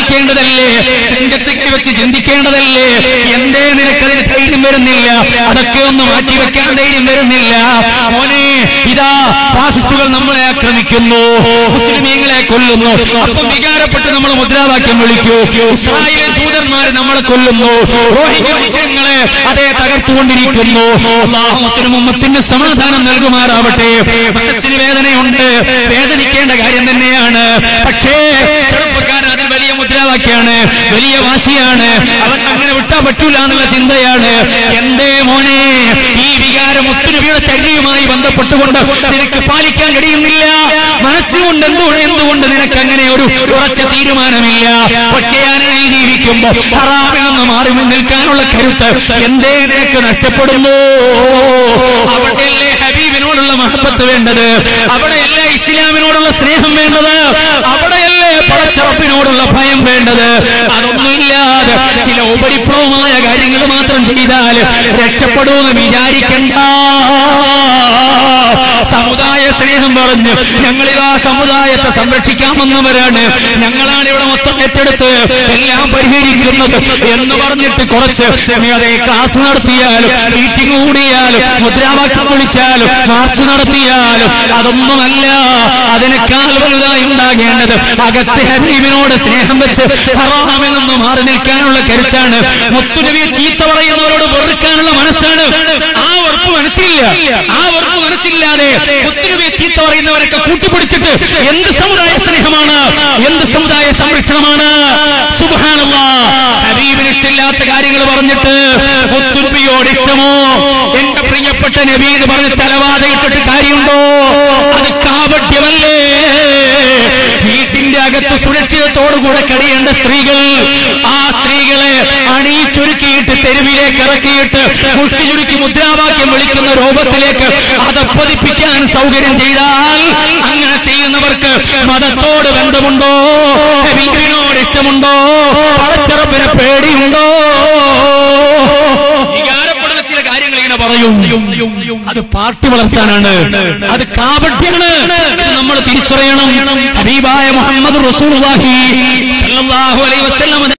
ചിന്തിക്കേണ്ടതല്ലേ നെഞ്ചത്തേക്ക് വെച്ച് ചിന്തിക്കേണ്ടതല്ലേ എന്തേ നിനക്കതിന് ധൈര്യം വരുന്നില്ല അതൊക്കെ ഒന്ന് മാറ്റിവെക്കാൻ ധൈര്യം വരുന്നില്ല മോനെ ഇതാ ഫാസിസ്റ്റുകൾ നമ്മളെ ആക്രമിക്കുന്നു മുസ്ലിമീങ്ങളെ കൊല്ലുന്നു അപ്പം വികാരപ്പെട്ട് നമ്മൾ മുദ്രാവാക്യം വിളിക്കൂ ഇസ്രായേൽ ദൂതന്മാരെ നമ്മളെ കൊല്ലുന്നു റോഹിംഗ്യ മുസ്ലിങ്ങളെ അതേ തകർത്തുകൊണ്ടിരിക്കുന്നു അള്ളാഹു മുസ്ലിം ഉമ്മത്തിന് സമാധാനം നൽകുമാറാവട്ടെ മനസ്സിന് വേദനയുണ്ട് വേദനിക്കേണ്ട കാര്യം തന്നെയാണ് പക്ഷേ ചെറുപ്പക്കാരൻ അതിൽ വലിയ മുദ്രാവാക്യാണ് വലിയ വാശിയാണ് അവൻ അങ്ങനെ വിട്ടാ പറ്റൂല എന്നുള്ള ചിന്തയാണ് എന്തേ മോനെ ഈ വികാരം ഒത്തുരുവിയുടെ ചര്യയുമായി ബന്ധപ്പെട്ടുകൊണ്ട് നിനക്ക് പാലിക്കാൻ കഴിയുന്നില്ല മനസ്സുകൊണ്ട് എന്തുകൊണ്ട് എന്തുകൊണ്ട് നിനക്ക് അങ്ങനെ ഒരു ഉറച്ച തീരുമാനമില്ല ഒറ്റയാനായി ജീവിക്കുമ്പോ ഹറാമിൽ നിന്ന് മാറി നിൽക്കാനുള്ള കരുത്ത് എന്തേ നിനക്ക് നഷ്ടപ്പെടുന്നു അവിടെയല്ലേ ഹബീബിനോടുള്ള മഹബത്ത് വേണ്ടത് അവിടെയല്ലേ ഇസ്ലാമിനോടുള്ള സ്നേഹം വേണ്ടത് അവിടെയല്ലേ പടച്ചറപ്പിനോടുള്ള ഭയം വേണ്ടത് അതൊന്നുമില്ലാതെ ചില ഉപരിപ്ലവമായ കാര്യങ്ങൾ മാത്രം ചെയ്താൽ രക്ഷപ്പെടുമെന്ന് വിചാരിക്കണ്ട സമുദായ സ്നേഹം പറഞ്ഞ് ഞങ്ങളിതാ സമുദായത്തെ സംരക്ഷിക്കാൻ വന്നവരാണ് ഞങ്ങളാണ് ഇവിടെ മൊത്തം ഏറ്റെടുത്ത് എല്ലാം പരിഹരിക്കുന്നത് എന്ന് പറഞ്ഞിട്ട് കുറച്ച് അതേ ക്ലാസ് നടത്തിയാലും മീറ്റിംഗ് കൂടിയാലും മുദ്രാവാക്യം വിളിച്ചാലും മാർച്ച് നടത്തിയാലും അതൊന്നുമല്ല അതിനേക്കാൾ വലുതായി ഉണ്ടാകേണ്ടത് അകത്തെ ഹബീബിനോട് സ്നേഹം വെച്ച് ഹറാമിൽ നിന്ന് മാറി നിൽക്കാനുള്ള കരുത്താണ് മുത്തുനബിയെ ചീത്ത പറയുന്നവരോട് വെറുക്കാനുള്ള മനസ്സാണ് ആ ഉറപ്പ് മനസ്സില്ല ആ ഉറപ്പ് മനസ്സില്ലാതെ മുത്തുനബിയെ ചീത്ത പറയുന്നവരൊക്കെ കൂട്ടിപ്പിടിച്ചിട്ട് എന്ത് സമുദായ സ്നേഹമാണ് എന്ത് സമുദായ സംരക്ഷണമാണ് സുബാനല്ല ഹബീബിന് ഇഷ്ടമില്ലാത്ത കാര്യങ്ങൾ പറഞ്ഞിട്ട് മുത്തുനബിയോട് ഇഷ്ടമോ എന്റെ പ്രിയപ്പെട്ട നബി എന്ന് പറഞ്ഞ് തലവാതയിട്ടിട്ട് കാര്യമുണ്ടോ അത് കാപട്യമല്ലേ വീട്ടിന്റെ അകത്ത് സുരക്ഷിതത്തോടുകൂടെ കഴിയേണ്ട സ്ത്രീകൾ ആ സ്ത്രീകളെ അണിയിച്ചൊരുക്കിയിട്ട് തെരുവിലേക്ക് ഇറക്കിയിട്ട് മുട്ടി ചുരുക്കി മുദ്രാവാക്യം വിളിക്കുന്ന രൂപത്തിലേക്ക് അതപ്പതിപ്പിക്കാൻ സൗകര്യം ചെയ്താൽ അങ്ങനെ ചെയ്യുന്നവർക്ക് മതത്തോട് ബന്ധമുണ്ടോ ഹബീബിനോട് ഇഷ്ടമുണ്ടോ പടച്ചറപ്പിനെ പേടിയുണ്ടോ വികാരപ്പെടുന്ന ചില കാര്യങ്ങൾ ഇങ്ങനെ പറയും അത് പാർട്ടി വളർത്താനാണ് അത് കാപട്യമാണ് ഇത് നമ്മൾ തിരിച്ചറിയണം ഹബീബായ മുഹമ്മദ് റസൂലുള്ളാഹി സ്വല്ലല്ലാഹു അലൈഹി വസല്ലം